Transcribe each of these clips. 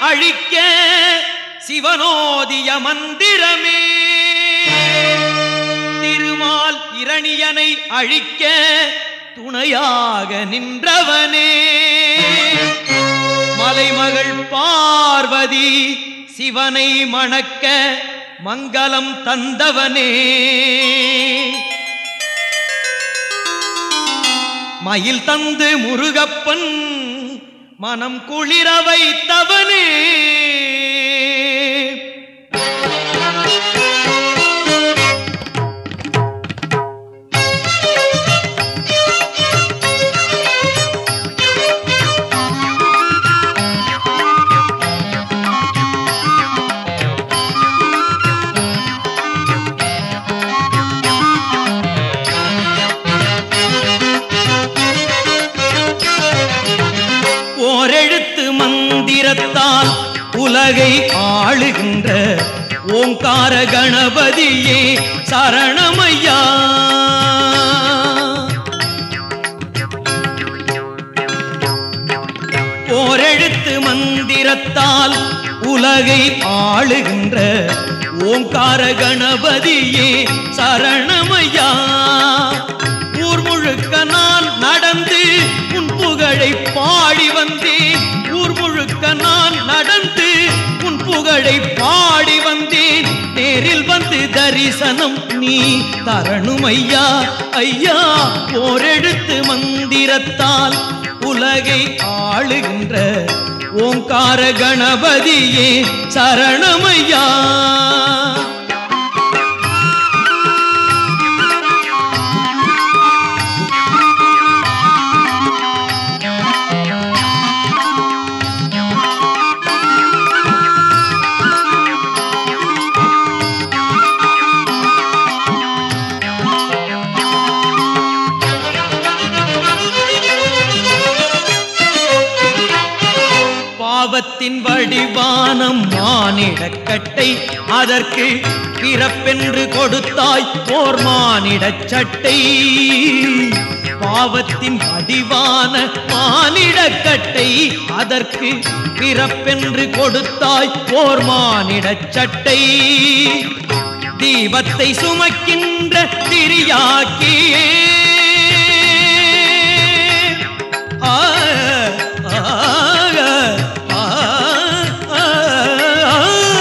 அழிக்க சிவனோதிய மந்திரமே திருமால் இரணியனை அழிக்க துணையாக நின்றவனே மலைமகள் பார்வதி சிவனை மணக்க மங்களம் தந்தவனே மயில் தந்து முருகப்பன் மனம் குளிர வைத்தவனே ஓரெழுத்து மந்திரத்தால் உலகை ஆளுகின்ற ஓங்கார கணபதியே சரணமையா ஓரெழுத்து மந்திரத்தால் உலகை ஆளுகின்ற ஓங்கார கணபதியே சரணமையா ஊர் முழுக்க நான் நடந்து உன் புகழை பாடி வந்தேன் ஊர் முழுக்க நான் நடந்து உன் புகழை பாடி வந்தேன் நேரில் வந்து தரிசனம் நீ தரணும் ஐயா ஐயா ஓரெழுத்து மந்திரத்தால் உலகை ஆளுகின்ற ஓங்கார கணபதியே சரணமையா பாவத்தின் வடிவானம் மானிடக்கட்டை அதற்கு பிறப்பென்று கொடுத்தாய் ஓர் மானிடச் சட்டை பாவத்தின் வடிவான மானிடக்கட்டை அதற்கு பிறப்பென்று கொடுத்தாய் ஓர் மானிடச் சட்டை தீபத்தை சுமக்கின்ற திரியாக்கியே ஆ, ஆ, ஆ, ஆ, ஆ.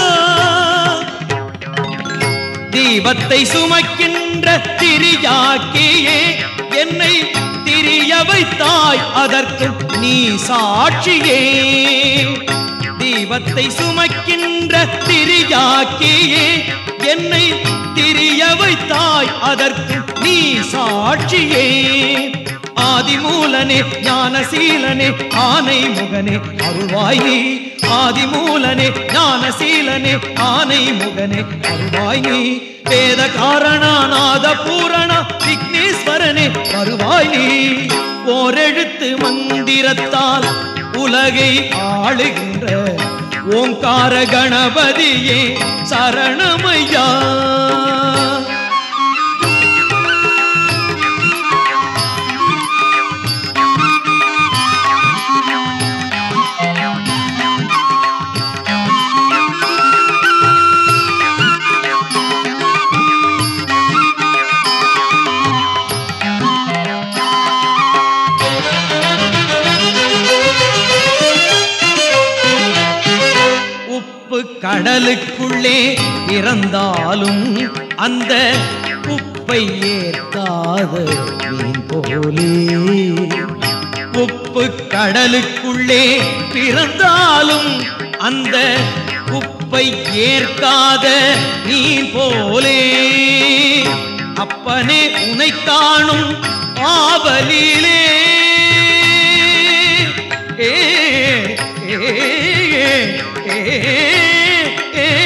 தீபத்தை சுமக்கின்ற திரியாக்கியே என்னை திரிய வைத்தாய் அதற்கு நீ சாட்சியே தீபத்தை சுமக்கின்ற திரியாக்கியே என்னை திரிய வைத்தாய் அதற்கு நீ சாட்சியே ஆதிமூலனே ஞானசீலனே ஆனை முகனே அருள்வாய் நீ ஆதிமூலனே ஞானசீலனே ஆனை முகனே அருள்வாய் நீ வேத காரணாநாத பூரண விக்னேஸ்வரனே வருவாய் நீ ஓரெழுத்து மந்திரத்தால் உலகை ஆளுகின்ற ஓங்கார கணபதியே சரணமையா உப்பு கடலுக்குள்ளே இறந்தாலும் அந்த உப்பை ஏற்காத மீன் போலே உப்பு கடலுக்குள்ளே பிறந்தாலும் அந்த உப்பை ஏற்காத நீ போலே அப்பனே உனை காணும் ஆவலிலே ஏ, ஏ, ஏ, ஏ, ஏ.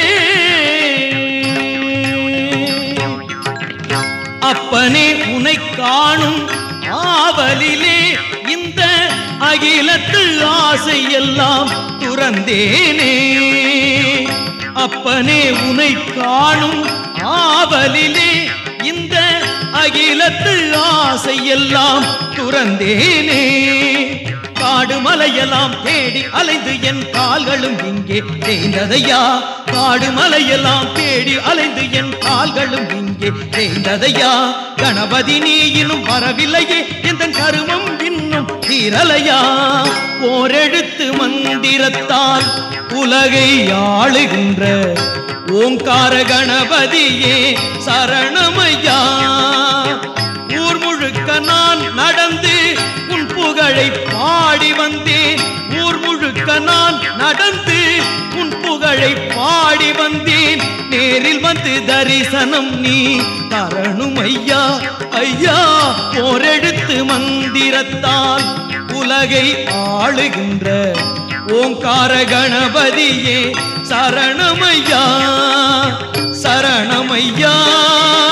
அப்பனே உனை காணும் ஆவலிலே இந்த அகிலத்து ஆசை எல்லாம் துறந்தேனே அப்பனே உனை காணும் ஆவலிலே இந்த அகிலத்து ஆசை எல்லாம் துறந்தேனே காடு மலையெல்லாம் தேடி அலைந்து என் கால்களும் இங்கே தேய்ந்ததையா காடு மலையெல்லாம் தேடி அலைந்து என் கால்களும் இங்கே தேய்ந்ததையா கணபதி நீ இன்னும் வரவில்லையே எந்த கருமம் இன்னும் தீரலையா ஓரெழுத்து மந்திரத்தால் உலகை ஆளுகின்ற ஓங்கார கணபதியே சரணமையா ஊர் முழுக்க நான் நடந்து உன் புகழை பாடி வந்தேன் ஊர் முழுக்க நான் நடந்து உன் புகழை பாடி வந்தேன் நேரில் வந்து தரிசனம் நீ தரணும் ஐயா ஐயா போரெடுத்து மந்திரத்தால் உலகை ஆளுகின்ற ஓங்கார கணபதியே சரணமையா சரணமையா